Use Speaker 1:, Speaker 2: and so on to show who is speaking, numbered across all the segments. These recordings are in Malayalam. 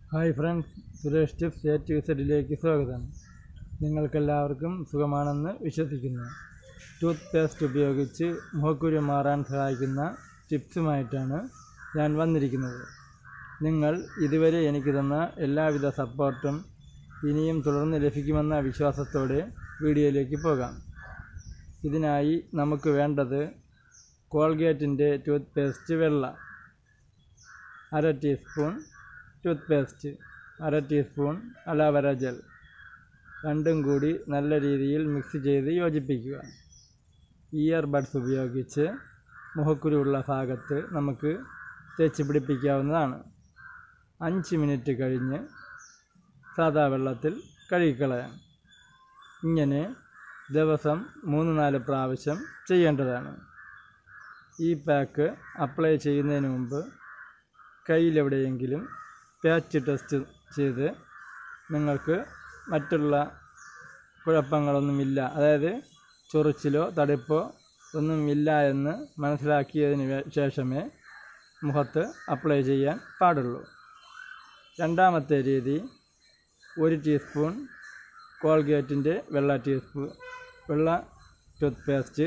Speaker 1: hi friends Suresh tips A to സെഡിലേക്ക് സ്വാഗതം നിങ്ങൾക്കെല്ലാവർക്കും സുഖമാണെന്ന് വിശ്വസിക്കുന്നു ടൂത്ത് പേസ്റ്റ് ഉപയോഗിച്ച് മുഖക്കുരു മാറാൻ സഹായിക്കുന്ന ടിപ്സുമായിട്ടാണ് ഞാൻ വന്നിരിക്കുന്നത് നിങ്ങൾ ഇതുവരെ എനിക്ക് തന്ന എല്ലാവിധ സപ്പോർട്ടും ഇനിയും തുടർന്ന് ലഭിക്കുമെന്ന വിശ്വാസത്തോടെ വീഡിയോയിലേക്ക് പോകാം ഇതിനായി നമുക്ക് വേണ്ടത് കോൾഗേറ്റിൻ്റെ ടൂത്ത് പേസ്റ്റ് വെള്ള അര ടീസ്പൂൺ ടൂത്ത് പേസ്റ്റ് അര ടീസ്പൂൺ അലാവര ജെൽ രണ്ടും കൂടി നല്ല രീതിയിൽ മിക്സ് ചെയ്ത് യോജിപ്പിക്കുക ഇയർ ബഡ്സ് ഉപയോഗിച്ച് മുഖക്കുരുവുള്ള ഭാഗത്ത് നമുക്ക് തേച്ച് പിടിപ്പിക്കാവുന്നതാണ് അഞ്ച് മിനിറ്റ് കഴിഞ്ഞ് സാദാ വെള്ളത്തിൽ കഴുകിക്കളയാം ഇങ്ങനെ ദിവസം മൂന്ന് നാല് പ്രാവശ്യം ചെയ്യേണ്ടതാണ് ഈ പാക്ക് അപ്ലൈ ചെയ്യുന്നതിന് മുമ്പ് കയ്യിലെവിടെയെങ്കിലും പാച്ച് ടെസ്റ്റ് ചെയ്ത് നിങ്ങൾക്ക് മറ്റുള്ള കുഴപ്പങ്ങളൊന്നുമില്ല അതായത് ചൊറിച്ചിലോ തടിപ്പോ ഒന്നുമില്ല എന്ന് മനസ്സിലാക്കിയതിന് വേ- ശേഷമേ മുഖത്ത് അപ്ലൈ ചെയ്യാൻ പാടുള്ളൂ രണ്ടാമത്തെ രീതി ഒരു ടീസ്പൂൺ കോൾഗേറ്റിൻ്റെ വെള്ള ടീസ്പൂൺ വെള്ള ടൂത്ത് പേസ്റ്റ്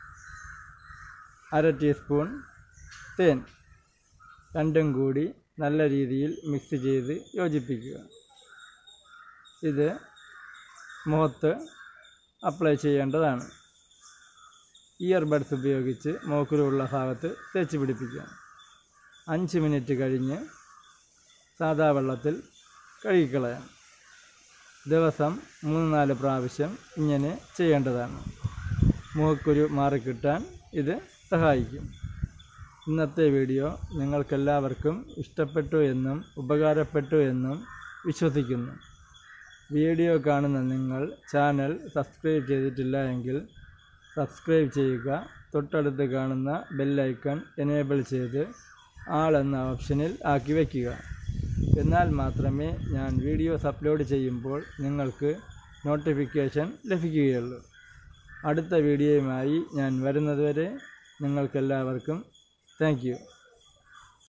Speaker 1: അര ടീസ്പൂൺ തേൻ രണ്ടും കൂടി നല്ല രീതിയിൽ മിക്സ് ചെയ്ത് യോജിപ്പിക്കുക ഇത് മുഖത്ത് അപ്ലൈ ചെയ്യേണ്ടതാണ് ഇയർ ബഡ്സ് ഉപയോഗിച്ച് മൂക്കിലുള്ള ഭാഗത്ത് തേച്ച് പിടിപ്പിക്കുക അഞ്ച് മിനിറ്റ് കഴിഞ്ഞ് സാദാ വെള്ളത്തിൽ കഴുകിക്കളയാം ദിവസം മൂന്ന് നാല് പ്രാവശ്യം ഇങ്ങനെ ചെയ്യേണ്ടതാണ് മുഖക്കുരു മാറിക്കിട്ടാൻ ഇത് സഹായിക്കും ഇന്നത്തെ വീഡിയോ നിങ്ങൾക്കെല്ലാവർക്കും ഇഷ്ടപ്പെട്ടു എന്നും ഉപകാരപ്പെട്ടു എന്നും വിശ്വസിക്കുന്നു വീഡിയോ കാണുന്ന നിങ്ങൾ ചാനൽ സബ്സ്ക്രൈബ് ചെയ്തിട്ടില്ല എങ്കിൽ സബ്സ്ക്രൈബ് ചെയ്യുക തൊട്ടടുത്ത് കാണുന്ന ബെല്ലൈക്കൺ എനേബിൾ ചെയ്ത് ആൾ എന്ന ഓപ്ഷനിൽ ആക്കി വയ്ക്കുക എന്നാൽ മാത്രമേ ഞാൻ വീഡിയോസ് അപ്ലോഡ് ചെയ്യുമ്പോൾ നിങ്ങൾക്ക് നോട്ടിഫിക്കേഷൻ ലഭിക്കുകയുള്ളൂ അടുത്ത വീഡിയോയുമായി ഞാൻ വരുന്നതുവരെ നിങ്ങൾക്കെല്ലാവർക്കും താങ്ക് യു